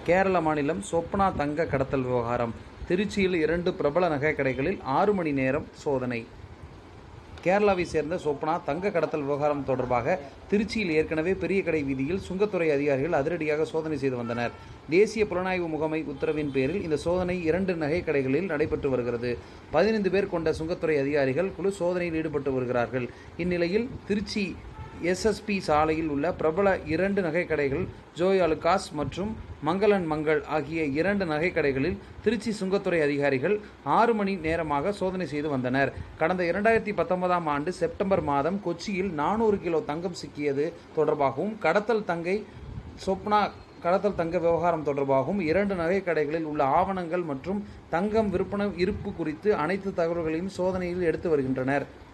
கேரள மாநிலம் சொப்னா தங்க கடத்தல் விவகாரம் திருச்சியில் இரண்டு பிரபல நகை கடைகளில் ஆறு மணி நேரம் சோதனை கேரளாவை சேர்ந்த சொப்னா தங்க கடத்தல் விவகாரம் தொடர்பாக திருச்சியில் ஏற்கனவே பெரிய கடை வீதியில் சுங்கத்துறை அதிகாரிகள் அதிரடியாக சோதனை செய்து வந்தனர் தேசிய புலனாய்வு முகமை உத்தரவின் பேரில் இந்த சோதனை இரண்டு நகை கடைகளில் நடைபெற்று வருகிறது பதினைந்து பேர் கொண்ட சுங்கத்துறை அதிகாரிகள் குழு சோதனையில் ஈடுபட்டு வருகிறார்கள் இந்நிலையில் திருச்சி எஸ்எஸ்பி சாலையில் உள்ள பிரபல இரண்டு நகைக்கடைகள் ஜோய் அலுகாஸ் மற்றும் மங்களன் மங்கள் ஆகிய இரண்டு நகைக்கடைகளில் திருச்சி சுங்கத்துறை அதிகாரிகள் ஆறு மணி நேரமாக சோதனை செய்து வந்தனர் கடந்த இரண்டாயிரத்தி பத்தொன்பதாம் ஆண்டு செப்டம்பர் மாதம் கொச்சியில் நானூறு கிலோ தங்கம் சிக்கியது தொடர்பாகவும் கடத்தல் தங்கை சொப்னா கடத்தல் தங்க விவகாரம் தொடர்பாகவும் இரண்டு நகை கடைகளில் உள்ள ஆவணங்கள் மற்றும் தங்கம் விற்பனை இருப்பு குறித்து அனைத்து தகவல்களையும் சோதனையில் எடுத்து வருகின்றனர்